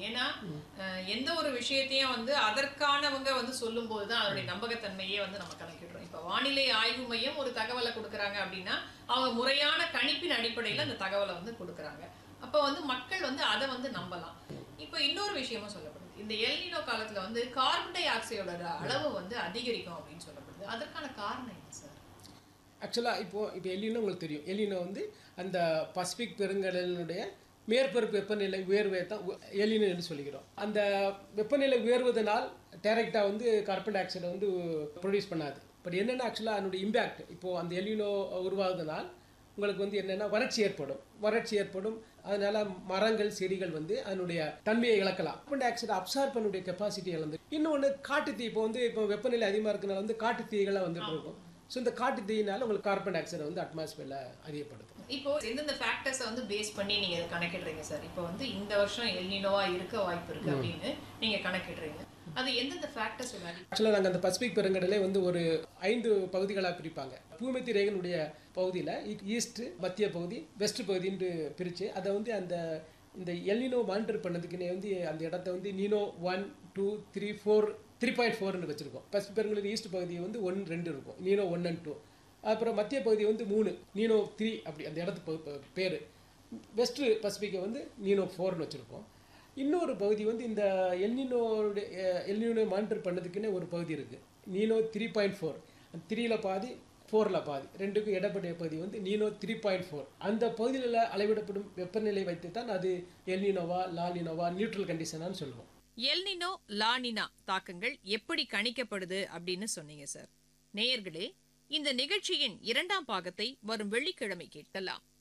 ஏன்னா அஹ், எந்த ஒரு விஷயத்தையும் வந்து அதற்கானவங்க வந்து சொல்லும்போது தான் அதனுடைய நம்பகத்தன்மையே வந்து நம்ம கணக்கிடுறோம் இப்போ வானிலை ஆய்வு மையம் ஒரு தகவலை கொடுக்குறாங்க அப்படின்னா அவங்க முறையான கணிப்பின் அடிப்படையில் அந்த தகவலை வந்து கொடுக்குறாங்க அப்போ வந்து மக்கள் வந்து அதை வந்து நம்பலாம் இப்போ இன்னொரு விஷயமும் சொல்லப்படுது இந்த எல்னினோ காலத்துல வந்து கார்பன் டை ஆக்சைடோட அளவு வந்து அதிகரிக்கும் அப்படின்னு சொல்லப்படுது அதற்கான காரணம் என்ன சார் ஆக்சுவலாக இப்போது இப்போ எலினோ உங்களுக்கு தெரியும் எலினோ வந்து அந்த பசிபிக் பெருங்கடலினுடைய மேற்பரப்பு வெப்பநிலை உயர்வை தான் எலினோ என்று சொல்லிக்கிறோம் அந்த வெப்பநிலை உயர்வதனால் டைரெக்டாக வந்து கார்பன் டை ஆக்சைடை வந்து ப்ரொடியூஸ் பண்ணாது பட் என்னென்ன ஆக்சுவலாக அதனுடைய இம்பேக்ட் இப்போது அந்த எலினோ உருவாகுதனால் உங்களுக்கு வந்து என்னென்னா வறட்சி ஏற்படும் வறட்சி ஏற்படும் அதனால மரங்கள் செடிகள் வந்து அதனுடைய தன்மையை இழக்கலாம் கார்பன் டை ஆக்சைடை அப்சார்ப் பண்ணக்கூடிய கெப்பாசிட்டி இழந்து இன்னொன்று காட்டுத்தீ இப்போ வந்து இப்போ வெப்பநிலை அதிகமாக இருக்கனால வந்து காட்டுத்தீகளாக வந்துட்டு இருக்கும் ஸோ இந்த காட்டு தீயினால உங்களுக்கு கார்பன் டை ஆக்சைடை வந்து அட்மாஸ்பியரில் அதிகப்படுத்தும் இப்போ எந்தெந்த ஃபேக்டர்ஸை வந்து பேஸ் பண்ணி நீங்க இதை கணக்கிடுறீங்க சார் இப்போ வந்து இந்த வருஷம் எல்னினோவா இருக்க வாய்ப்பு இருக்கு அப்படின்னு நீங்க கணக்கிடுறீங்க அது எந்தெந்த ஃபேக்டர்ஸ் ஆக்சுவலாக நாங்கள் அந்த பசிபிக் பெருங்கடலே வந்து ஒரு ஐந்து பகுதிகளாக பிரிப்பாங்க பூமத்தி ரேகனுடைய பகுதியில் ஈஸ்ட் மத்திய பகுதி வெஸ்ட் பகுதின்னு பிரித்து அதை வந்து அந்த இந்த எல்னினோ மானிட்டர் பண்ணதுக்குன்னே வந்து அந்த இடத்த வந்து Nino one two three four three point ஃபோர்னு வச்சுருக்கோம் பசிபிக் பெருங்கடல் ஈஸ்ட் பகுதி வந்து ஒன் ரெண்டு இருக்கும் நீனோ ஒன் அண்ட் டூ அப்புறம் மத்திய பகுதி வந்து மூணு நீனோ த்ரீ அப்படி அந்த இடத்து பேர் வெஸ்ட் பசிபிக்கை வந்து நீனோ ஃபோர்னு வச்சுருக்கோம் இன்னொரு பகுதி வந்து இந்த எல்னினோடைய எல்னினோ மானிட்டர் பண்ணதுக்குன்னே ஒரு பகுதி இருக்குது நீனோ த்ரீ பாயிண்ட் ஃபோர் த்ரீயில் பாதி ஃபோரில் பாதி ரெண்டுக்கும் இடப்பட்ட பகுதி வந்து நீனோ த்ரீ பாயிண்ட் ஃபோர் அந்த பகுதியில் அளவிடப்படும் வெப்பநிலை வைத்து தான் அது எல்னினோவா லாலினோவா நியூட்ரல் கண்டிஷனான்னு சொல்லுவோம் எல்னினோ லானினா தாக்கங்கள் எப்படி கணிக்கப்படுது அப்படின்னு சொன்னீங்க சார் நேயர்களே இந்த நிகழ்ச்சியின் இரண்டாம் பாகத்தை வரும் வெள்ளிக்கிழமை கேட்கலாம்